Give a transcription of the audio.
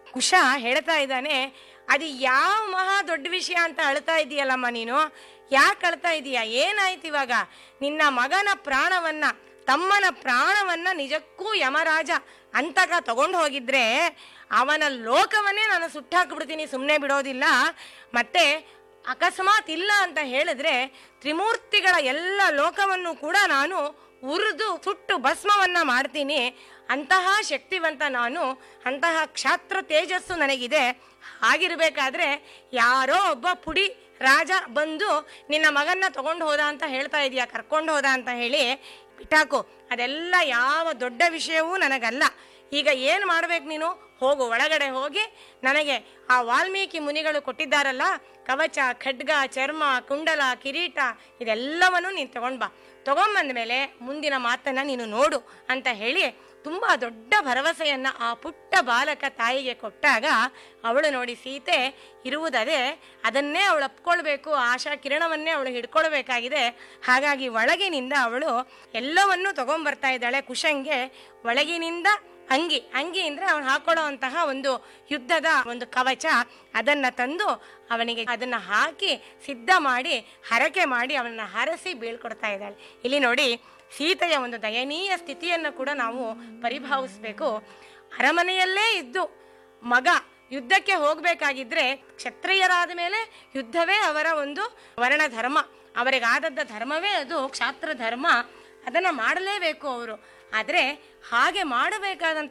ಕುಶ ಹೇಳ್ತಾ ಇದ್ದಾನೆ ಅದು ಯಾವ ಮಹಾ ದೊಡ್ಡ ವಿಷಯ ಅಂತ ಅಳ್ತಾ ಇದೀಯಲ್ಲಮ್ಮ ನೀನು ಯಾಕೆ ಅಳ್ತಾ ಇದೀಯ ಏನಾಯ್ತು ಇವಾಗ ನಿನ್ನ ಮಗನ ಪ್ರಾಣವನ್ನ ತಮ್ಮನ ಪ್ರಾಣವನ್ನ ನಿಜಕ್ಕೂ ಯಮರಾಜ ಅಂತಕ ತಗೊಂಡು ಹೋಗಿದ್ರೆ ಅವನ ಲೋಕವನ್ನೇ ನಾನು ಸುಟ್ಟಾಕ್ಬಿಡ್ತೀನಿ ಸುಮ್ಮನೆ ಬಿಡೋದಿಲ್ಲ ಮತ್ತೆ ಅಕಸ್ಮಾತ್ ಇಲ್ಲ ಅಂತ ಹೇಳಿದ್ರೆ ತ್ರಿಮೂರ್ತಿಗಳ ಎಲ್ಲ ಲೋಕವನ್ನು ಕೂಡ ನಾನು ಉರಿದು ಸುಟ್ಟು ಭಸ್ಮವನ್ನ ಮಾಡ್ತೀನಿ ಅಂತಹ ಶಕ್ತಿವಂತ ನಾನು ಅಂತಹ ಕ್ಷಾತ್ರ ತೇಜಸ್ಸು ನನಗಿದೆ ಹಾಗಿರ್ಬೇಕಾದ್ರೆ ಯಾರೋ ಒಬ್ಬ ಪುಡಿ ರಾಜ ಬಂದು ನಿನ್ನ ಮಗನ್ನ ತಗೊಂಡು ಹೋದ ಅಂತ ಹೇಳ್ತಾ ಇದೀಯ ಕರ್ಕೊಂಡು ಹೋದ ಅಂತ ಹೇಳಿ ಬಿಟ್ಟಾಕು ಅದೆಲ್ಲ ಯಾವ ದೊಡ್ಡ ವಿಷಯವೂ ನನಗಲ್ಲ ಈಗ ಏನು ಮಾಡ್ಬೇಕು ನೀನು ಹೋಗು ಒಳಗಡೆ ಹೋಗಿ ನನಗೆ ಆ ವಾಲ್ಮೀಕಿ ಮುನಿಗಳು ಕೊಟ್ಟಿದ್ದಾರಲ್ಲ ಕವಚ ಖಡ್ಗ ಚರ್ಮ ಕುಂಡಲ ಕಿರೀಟ ಇದೆಲ್ಲವನ್ನು ನೀನು ತಗೊಂಡ್ ಬಾ ತಗೊಂಬಂದ ಮೇಲೆ ಮುಂದಿನ ಮಾತನ್ನ ನೀನು ನೋಡು ಅಂತ ಹೇಳಿ ತುಂಬಾ ದೊಡ್ಡ ಭರವಸೆಯನ್ನ ಆ ಪುಟ್ಟ ಬಾಲಕ ತಾಯಿಗೆ ಕೊಟ್ಟಾಗ ಅವಳು ನೋಡಿ ಸೀತೆ ಇರುವುದದೇ ಅದನ್ನೇ ಅವಳು ಅಪ್ಕೊಳ್ಬೇಕು ಆಶಾ ಕಿರಣವನ್ನೇ ಅವಳು ಹಿಡ್ಕೊಳ್ಬೇಕಾಗಿದೆ ಹಾಗಾಗಿ ಒಳಗಿನಿಂದ ಅವಳು ಎಲ್ಲವನ್ನೂ ತಗೊಂಬರ್ತಾ ಇದ್ದಾಳೆ ಕುಶಂಗೆ ಒಳಗಿನಿಂದ ಅಂಗಿ ಅಂಗಿ ಅಂದ್ರೆ ಅವನು ಹಾಕೊಳ್ಳೋ ಅಂತಹ ಒಂದು ಯುದ್ಧದ ಒಂದು ಕವಚ ಅದನ್ನ ತಂದು ಅವನಿಗೆ ಅದನ್ನ ಹಾಕಿ ಸಿದ್ಧ ಮಾಡಿ ಹರಕೆ ಮಾಡಿ ಅವನನ್ನ ಹರಸಿ ಬೀಳ್ಕೊಡ್ತಾ ಇದ್ದಾಳೆ ಇಲ್ಲಿ ನೋಡಿ ಸೀತೆಯ ಒಂದು ದಯನೀಯ ಸ್ಥಿತಿಯನ್ನು ಕೂಡ ನಾವು ಪರಿಭಾವಿಸ್ಬೇಕು ಅರಮನೆಯಲ್ಲೇ ಇದ್ದು ಮಗ ಯುದ್ಧಕ್ಕೆ ಹೋಗ್ಬೇಕಾಗಿದ್ರೆ ಕ್ಷತ್ರಿಯರಾದ ಮೇಲೆ ಯುದ್ಧವೇ ಅವರ ಒಂದು ವರ್ಣ ಧರ್ಮ ಅವರಿಗಾದದ್ದ ಧರ್ಮವೇ ಅದು ಕ್ಷಾತ್ರ ಧರ್ಮ ಅದನ್ನ ಮಾಡಲೇಬೇಕು ಅವರು ಆದರೆ ಹಾಗೆ ಮಾಡಬೇಕಾದಂತ